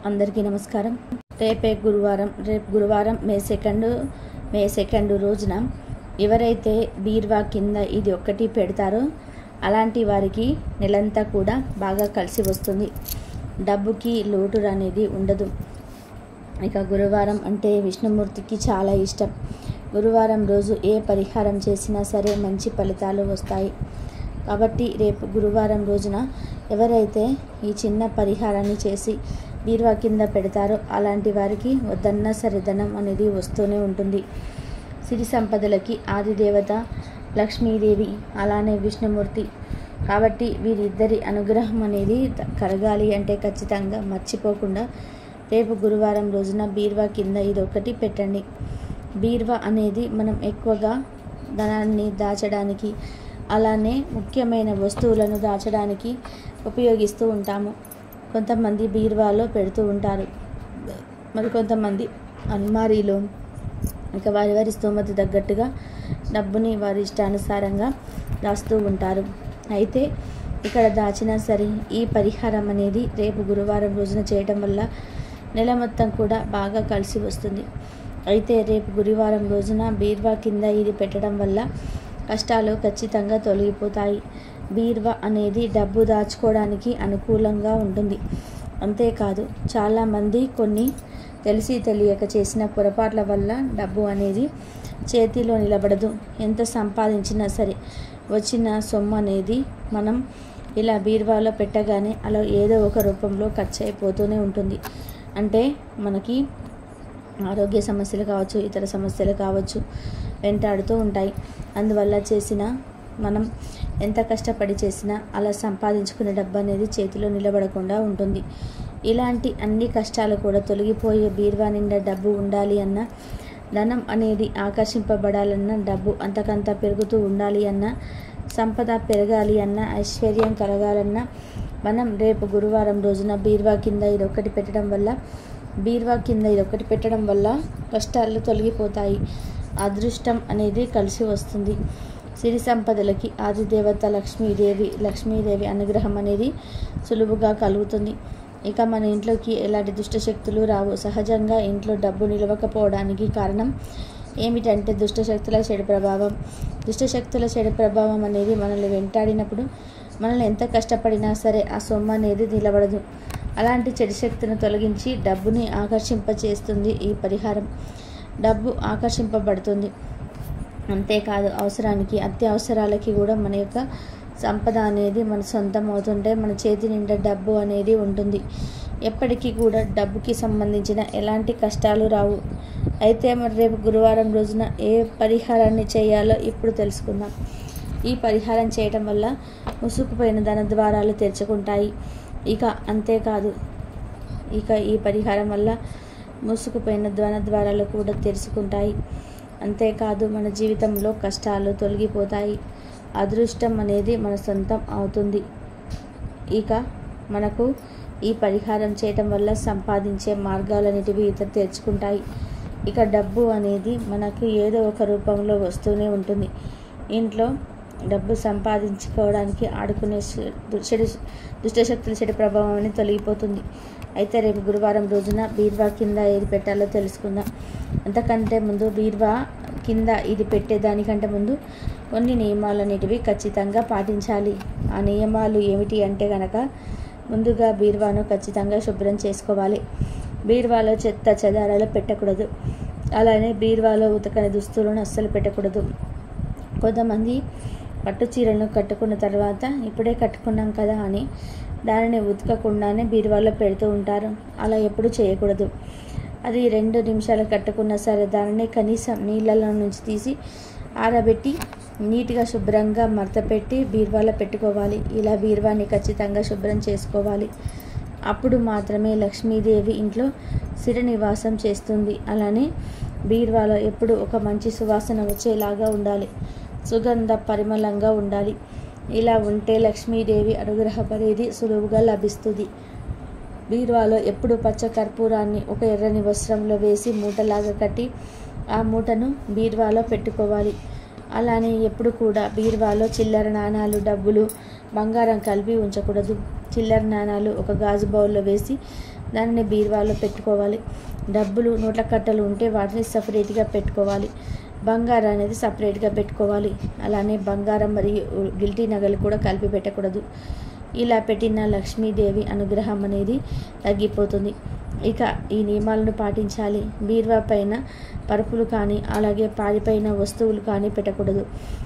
అందరికీ నమస్కారం రేపే గురువారం రేపు గురువారం మే సెకండ్ మే సెకండ్ రోజున ఎవరైతే బీర్వా కింద ఇది ఒక్కటి పెడతారో అలాంటి వారికి నెలంతా కూడా బాగా కలిసి వస్తుంది డబ్బుకి లోటు అనేది ఉండదు ఇక గురువారం అంటే విష్ణుమూర్తికి చాలా ఇష్టం గురువారం రోజు ఏ పరిహారం చేసినా సరే మంచి ఫలితాలు వస్తాయి కాబట్టి రేపు గురువారం రోజున ఎవరైతే ఈ చిన్న పరిహారాన్ని చేసి బీరువా కింద పెడతారో అలాంటి వారికి వద్దన్నా సరే ధనం అనేది వస్తూనే ఉంటుంది సిరి సంపదలకి ఆదిదేవత లక్ష్మీదేవి అలానే విష్ణుమూర్తి కాబట్టి వీరిద్దరి అనుగ్రహం అనేది త- కలగాలి అంటే ఖచ్చితంగా మర్చిపోకుండా రేపు గురువారం రోజున బీరువా కింద ఇది ఒకటి పెట్టండి బీరువా అనేది మనం ఎక్కువగా ధనాన్ని దాచడానికి అలానే ముఖ్యమైన వస్తువులను దాచడానికి ఉపయోగిస్తూ ఉంటాము కొంతమంది బీరువాలో పెడుతూ ఉంటారు మరి కొంతమంది అల్మారీలో ఇక వారి వారి స్తోమత తగ్గట్టుగా డబ్బుని వారి ఇష్టానుసారంగా దాస్తూ ఉంటారు అయితే ఇక్కడ దాచినా సరే ఈ పరిహారం అనేది రేపు గురువారం రోజున చేయటం వల్ల నెల మొత్తం కూడా బాగా కలిసి వస్తుంది అయితే రేపు గురువారం రోజున బీర్వా కింద ఇది పెట్టడం వల్ల కష్టాలు ఖచ్చితంగా తొలగిపోతాయి బీర్వా అనేది డబ్బు దాచుకోవడానికి అనుకూలంగా ఉంటుంది అంతేకాదు చాలామంది కొన్ని తెలిసి తెలియక చేసిన పొరపాట్ల వల్ల డబ్బు అనేది చేతిలో నిలబడదు ఎంత సంపాదించినా సరే వచ్చిన సొమ్ము అనేది మనం ఇలా బీరువాలో పెట్టగానే అలా ఏదో ఒక రూపంలో ఖర్చు అయిపోతూనే ఉంటుంది అంటే మనకి ఆరోగ్య సమస్యలు కావచ్చు ఇతర సమస్యలు కావచ్చు వెంటాడుతూ ఉంటాయి అందువల్ల చేసిన మనం ఎంత కష్టపడి చేసినా అలా సంపాదించుకునే డబ్బు అనేది చేతిలో నిలబడకుండా ఉంటుంది ఇలాంటి అన్ని కష్టాలు కూడా తొలగిపోయే బీరువా నిండా డబ్బు ఉండాలి అన్న ధనం అనేది ఆకర్షింపబడాలన్న డబ్బు అంతకంత పెరుగుతూ ఉండాలి అన్న సంపద పెరగాలి అన్న ఐశ్వర్యం కలగాలన్న మనం రేపు గురువారం రోజున బీరువా కింద ఇది ఒకటి పెట్టడం వల్ల బీరువా కింద ఇది ఒకటి పెట్టడం వల్ల కష్టాలు తొలగిపోతాయి అదృష్టం అనేది కలిసి వస్తుంది సిరి సంపదలకి ఆదిదేవత లక్ష్మీదేవి లక్ష్మీదేవి అనుగ్రహం అనేది సులువుగా కలుగుతుంది ఇక మన ఇంట్లోకి ఎలాంటి దుష్టశక్తులు రావు సహజంగా ఇంట్లో డబ్బు నిలవకపోవడానికి కారణం ఏమిటంటే దుష్టశక్తుల చెడు ప్రభావం దుష్టశక్తుల చెడు ప్రభావం అనేది మనల్ని వెంటాడినప్పుడు మనల్ని ఎంత కష్టపడినా సరే ఆ సొమ్ము అనేది నిలబడదు అలాంటి చెడు శక్తిని తొలగించి డబ్బుని ఆకర్షింపచేస్తుంది ఈ పరిహారం డబ్బు ఆకర్షింపబడుతుంది అంతేకాదు అవసరానికి అత్యవసరాలకి కూడా మన యొక్క సంపద అనేది మన సొంతం అవుతుంటే మన చేతి నిండా డబ్బు అనేది ఉంటుంది ఎప్పటికీ కూడా డబ్బుకి సంబంధించిన ఎలాంటి కష్టాలు రావు అయితే మరి రేపు గురువారం రోజున ఏ పరిహారాన్ని చేయాలో ఇప్పుడు తెలుసుకుందాం ఈ పరిహారం చేయటం వల్ల ముసుకుపోయిన ధన ద్వారాలు తెరుచుకుంటాయి ఇక అంతేకాదు ఇక ఈ పరిహారం వల్ల మూసుకుపోయిన ధన ద్వారాలు కూడా తెరుచుకుంటాయి అంతేకాదు మన జీవితంలో కష్టాలు తొలగిపోతాయి అదృష్టం అనేది మన సొంతం అవుతుంది ఇక మనకు ఈ పరిహారం చేయటం వల్ల సంపాదించే మార్గాలన్నిటివి ఇతర తెరుచుకుంటాయి ఇక డబ్బు అనేది మనకు ఏదో ఒక రూపంలో వస్తూనే ఉంటుంది ఇంట్లో డబ్బు సంపాదించుకోవడానికి ఆడుకునే శ- దు- చెడు దుష్టశక్తుల చెడు ప్రభావం అనేది తొలగిపోతుంది అయితే రేపు గురువారం రోజున బీర్వా కింద ఏది పెట్టాలో తెలుసుకుందాం అంతకంటే ముందు బీర్వా కింద ఇది పెట్టేదానికంటే ముందు కొన్ని నియమాలన్నిటివి ఖచ్చితంగా పాటించాలి ఆ నియమాలు ఏమిటి అంటే కనుక ముందుగా బీర్వాను ఖచ్చితంగా శుభ్రం చేసుకోవాలి బీర్వాలో చెత్త చెదారాలు పెట్టకూడదు అలానే బీర్వాలో ఉతకని దుస్తులను అస్సలు పెట్టకూడదు కొంతమంది పట్టు చీరలను కట్టుకున్న తర్వాత ఇప్పుడే కట్టుకున్నాం కదా అని దానిని ఉతకకుండానే బీరువాలో పెడుతూ ఉంటారు అలా ఎప్పుడు చేయకూడదు అది రెండు నిమిషాలు కట్టుకున్నా సరే దానిని కనీసం నీళ్ళలో నుంచి తీసి ఆరబెట్టి నీట్గా శుభ్రంగా మడతపెట్టి బీరువాలో పెట్టుకోవాలి ఇలా బీరువాని ఖచ్చితంగా శుభ్రం చేసుకోవాలి అప్పుడు మాత్రమే లక్ష్మీదేవి ఇంట్లో స్థిర నివాసం చేస్తుంది అలానే బీరువాలో ఎప్పుడు ఒక మంచి సువాసన వచ్చేలాగా ఉండాలి సుగంధ పరిమళంగా ఉండాలి ఇలా ఉంటే లక్ష్మీదేవి అనుగ్రహపడేది సులువుగా లభిస్తుంది బీరువాలో ఎప్పుడు పచ్చ కర్పూరాన్ని ఒక ఎర్రని వస్త్రంలో వేసి మూటలాగా కట్టి ఆ మూటను బీరువాలో పెట్టుకోవాలి అలానే ఎప్పుడు కూడా బీరువాలో చిల్లర నాణాలు డబ్బులు బంగారం కలిపి ఉంచకూడదు చిల్లర నాణాలు ఒక గాజు బౌల్లో వేసి దానిని బీరువాలో పెట్టుకోవాలి డబ్బులు నోట్ల కట్టలు ఉంటే వాటిని సపరేట్గా పెట్టుకోవాలి బంగారం అనేది సపరేట్గా పెట్టుకోవాలి అలానే బంగారం మరియు గిల్టీ నగలు కూడా కలిపి పెట్టకూడదు ఇలా పెట్టిన లక్ష్మీదేవి అనుగ్రహం అనేది తగ్గిపోతుంది ఇక ఈ నియమాలను పాటించాలి బీరువా పైన పరుపులు కానీ అలాగే పాడిపైన వస్తువులు కానీ పెట్టకూడదు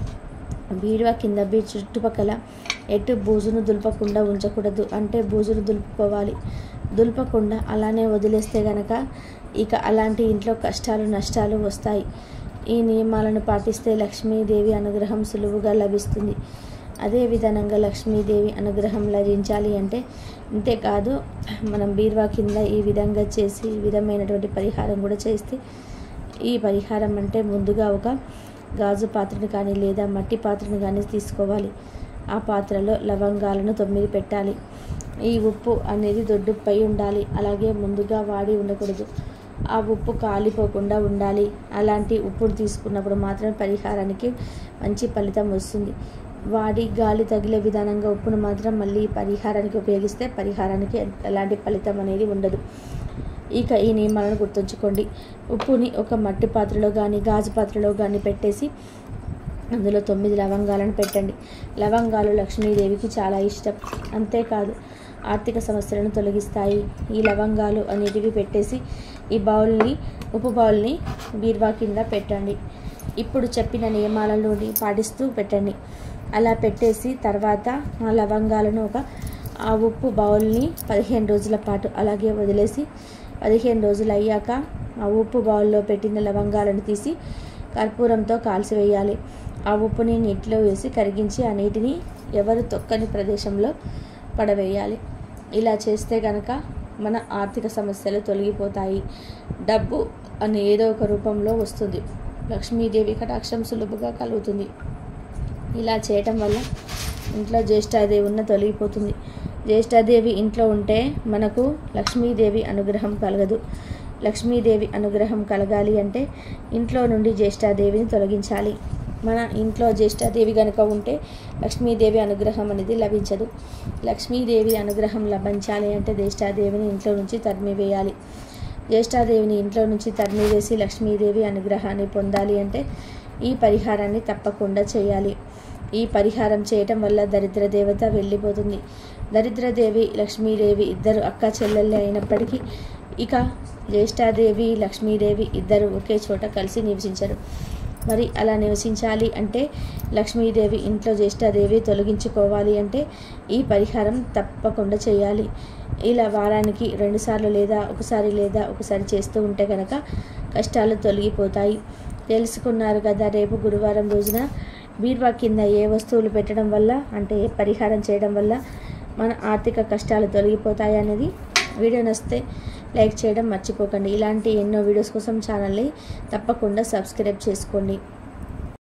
బీరువా కింద బీ చుట్టుపక్కల ఎటు బూజును దులపకుండా ఉంచకూడదు అంటే బూజును దులుపుకోవాలి దులపకుండా అలానే వదిలేస్తే గనక ఇక అలాంటి ఇంట్లో కష్టాలు నష్టాలు వస్తాయి ఈ నియమాలను పాటిస్తే లక్ష్మీదేవి అనుగ్రహం సులువుగా లభిస్తుంది అదే విధంగా లక్ష్మీదేవి అనుగ్రహం లభించాలి అంటే ఇంతేకాదు మనం బీరువా కింద ఈ విధంగా చేసి ఈ విధమైనటువంటి పరిహారం కూడా చేస్తే ఈ పరిహారం అంటే ముందుగా ఒక గాజు పాత్రను కానీ లేదా మట్టి పాత్రను కానీ తీసుకోవాలి ఆ పాత్రలో లవంగాలను తొమ్మిది పెట్టాలి ఈ ఉప్పు అనేది దొడ్డుపై ఉండాలి అలాగే ముందుగా వాడి ఉండకూడదు ఆ ఉప్పు కాలిపోకుండా ఉండాలి అలాంటి ఉప్పును తీసుకున్నప్పుడు మాత్రం పరిహారానికి మంచి ఫలితం వస్తుంది వాడి గాలి తగిలే విధానంగా ఉప్పును మాత్రం మళ్ళీ పరిహారానికి ఉపయోగిస్తే పరిహారానికి ఎలాంటి ఫలితం అనేది ఉండదు ఇక ఈ నియమాలను గుర్తుంచుకోండి ఉప్పుని ఒక మట్టి పాత్రలో కానీ గాజు పాత్రలో కానీ పెట్టేసి అందులో తొమ్మిది లవంగాలను పెట్టండి లవంగాలు లక్ష్మీదేవికి చాలా ఇష్టం అంతేకాదు ఆర్థిక సమస్యలను తొలగిస్తాయి ఈ లవంగాలు అనేటివి పెట్టేసి ఈ బౌల్ని ఉప్పు బౌల్ని బీర్వా కింద పెట్టండి ఇప్పుడు చెప్పిన నియమాలలోని పాటిస్తూ పెట్టండి అలా పెట్టేసి తర్వాత ఆ లవంగాలను ఒక ఆ ఉప్పు బౌల్ని పదిహేను రోజుల పాటు అలాగే వదిలేసి పదిహేను రోజులు అయ్యాక ఆ ఉప్పు బౌల్లో పెట్టిన లవంగాలను తీసి కర్పూరంతో కాల్చివేయాలి ఆ ఉప్పుని నీటిలో వేసి కరిగించి ఆ నీటిని ఎవరు తొక్కని ప్రదేశంలో పడవేయాలి ఇలా చేస్తే గనక మన ఆర్థిక సమస్యలు తొలగిపోతాయి డబ్బు అనే ఏదో ఒక రూపంలో వస్తుంది లక్ష్మీదేవి కటాక్షం సులభంగా కలుగుతుంది ఇలా చేయటం వల్ల ఇంట్లో జ్యేష్ఠాదేవి ఉన్న తొలగిపోతుంది జ్యేష్ఠాదేవి ఇంట్లో ఉంటే మనకు లక్ష్మీదేవి అనుగ్రహం కలగదు లక్ష్మీదేవి అనుగ్రహం కలగాలి అంటే ఇంట్లో నుండి జ్యేష్ఠాదేవిని తొలగించాలి మన ఇంట్లో జ్యేష్ఠాదేవి కనుక ఉంటే లక్ష్మీదేవి అనుగ్రహం అనేది లభించదు లక్ష్మీదేవి అనుగ్రహం లభించాలి అంటే జ్యేష్ఠాదేవిని ఇంట్లో నుంచి తరిమివేయాలి జ్యేష్ఠాదేవిని ఇంట్లో నుంచి తరిమివేసి లక్ష్మీదేవి అనుగ్రహాన్ని పొందాలి అంటే ఈ పరిహారాన్ని తప్పకుండా చేయాలి ఈ పరిహారం చేయటం వల్ల దరిద్ర దేవత వెళ్ళిపోతుంది దరిద్రదేవి లక్ష్మీదేవి ఇద్దరు అక్క చెల్లెళ్ళే అయినప్పటికీ ఇక జ్యేష్ఠాదేవి లక్ష్మీదేవి ఇద్దరు ఒకే చోట కలిసి నివసించరు మరి అలా నివసించాలి అంటే లక్ష్మీదేవి ఇంట్లో జ్యేష్ఠాదేవి తొలగించుకోవాలి అంటే ఈ పరిహారం తప్పకుండా చేయాలి ఇలా వారానికి రెండుసార్లు లేదా ఒకసారి లేదా ఒకసారి చేస్తూ ఉంటే కనుక కష్టాలు తొలగిపోతాయి తెలుసుకున్నారు కదా రేపు గురువారం రోజున బీర్వా కింద ఏ వస్తువులు పెట్టడం వల్ల అంటే ఏ పరిహారం చేయడం వల్ల మన ఆర్థిక కష్టాలు తొలగిపోతాయి అనేది వీడియో నచ్చితే లైక్ చేయడం మర్చిపోకండి ఇలాంటి ఎన్నో వీడియోస్ కోసం ఛానల్ని తప్పకుండా సబ్స్క్రైబ్ చేసుకోండి